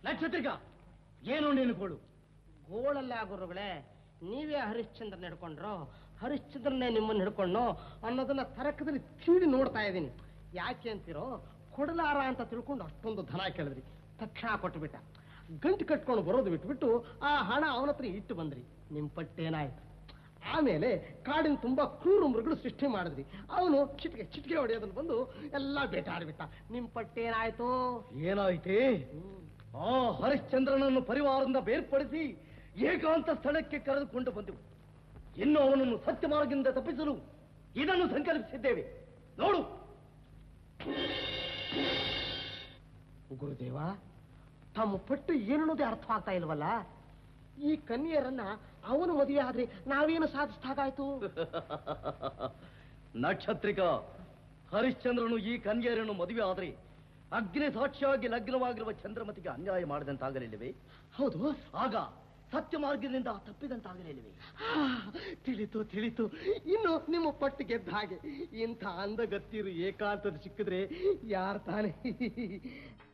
ನಕ್ಷತ್ರಿಕ ಏನು ನೀನು ಕೊಡು ಗೋಳಲ್ಲ ಗುರುಗಳೇ ನೀವೇ ಹರಿಶ್ಚಂದ್ರನ್ ಹಿಡ್ಕೊಂಡ್ರು ಹರಿಶ್ಚಂದ್ರನೇ ನಿಮ್ಮನ್ನ ಹಿಡ್ಕೊಂಡು ಅನ್ನೋದನ್ನ ತರಕದಲ್ಲಿ ತೀಡಿ ನೋಡ್ತಾ ಇದ್ದೀನಿ ಯಾಕೆ ಅಂತೀರೋ ಕೊಡಲಾರ ಅಂತ ತಿಳ್ಕೊಂಡು ಅಷ್ಟೊಂದು ಧನ ಕೇಳಿದ್ರಿ ತಕ್ಷಣ ಕೊಟ್ಟುಬಿಟ್ಟ ಗಂಟು ಕಟ್ಕೊಂಡು ಬರೋದು ಬಿಟ್ಬಿಟ್ಟು ಆ ಹಣ ಅವನ ಹತ್ರ ಇಟ್ಟು ಬಂದ್ರಿ ನಿಮ್ ಪಟ್ಟೇನಾಯ್ತು ಆಮೇಲೆ ಕಾಡಿನ ತುಂಬಾ ಕ್ರೂರ ಮೃಗಗಳು ಸೃಷ್ಟಿ ಮಾಡಿದ್ರಿ ಅವನು ಚಿಟಿಕೆ ಚಿಟಿಕೆ ಹೊಡೆಯೋದನ್ನ ಬಂದು ಎಲ್ಲ ಬೇಟಾಡ್ಬಿಟ್ಟ ನಿಮ್ ಪಟ್ಟೇನಾಯ್ತು ಏನಾಯ್ತೇ ಆ ಹರಿಶ್ಚಂದ್ರನನ್ನು ಪರಿವಾರದಿಂದ ಬೇರ್ಪಡಿಸಿ ಏಕಾಂತ ಸ್ಥಳಕ್ಕೆ ಕರೆದುಕೊಂಡು ಬಂದೆವು ಇನ್ನು ಅವನನ್ನು ಸತ್ಯ ಮಾರ್ಗದಿಂದ ತಪ್ಪಿಸಲು ಇದನ್ನು ಸಂಕಲ್ಪಿಸಿದ್ದೇವೆ ನೋಡು ಗುರುದೇವ ತಮ್ಮ ಪಟ್ಟು ಏನನ್ನೋದೇ ಅರ್ಥ ಆಗ್ತಾ ಇಲ್ವಲ್ಲ ಈ ಕನ್ಯರನ್ನ ಅವನು ಮದುವೆ ಆದ್ರೆ ನಾವೇನು ಸಾಧಿಸ್ದಾಗಾಯ್ತು ನಕ್ಷತ್ರಿಕ ಹರಿಶ್ಚಂದ್ರನು ಈ ಕನ್ಯರನ್ನು ಮದುವೆ ಆದರೆ ಅಗ್ನಿ ಸಾಕ್ಷಿಯಾಗಿ ಲಗ್ನವಾಗಿರುವ ಚಂದ್ರಮತಿಗೆ ಅನ್ಯಾಯ ಮಾಡಿದಂತಾಗಲಿಲ್ಲವೇ ಹೌದು ಆಗ ಸತ್ಯ ಮಾರ್ಗದಿಂದ ತಪ್ಪಿದಂತಾಗಲಿಲ್ಲವೇ ಆ, ತಿಳಿತು ತಿಳಿತು ಇನ್ನು ನಿಮ್ಮ ಪಟ್ಟು ಗೆದ್ದ ಹಾಗೆ ಇಂಥ ಅಂದಗತ್ತಿರು ಏಕಾಂತದ ಸಿಕ್ಕಿದ್ರೆ ಯಾರು ತಾನೇ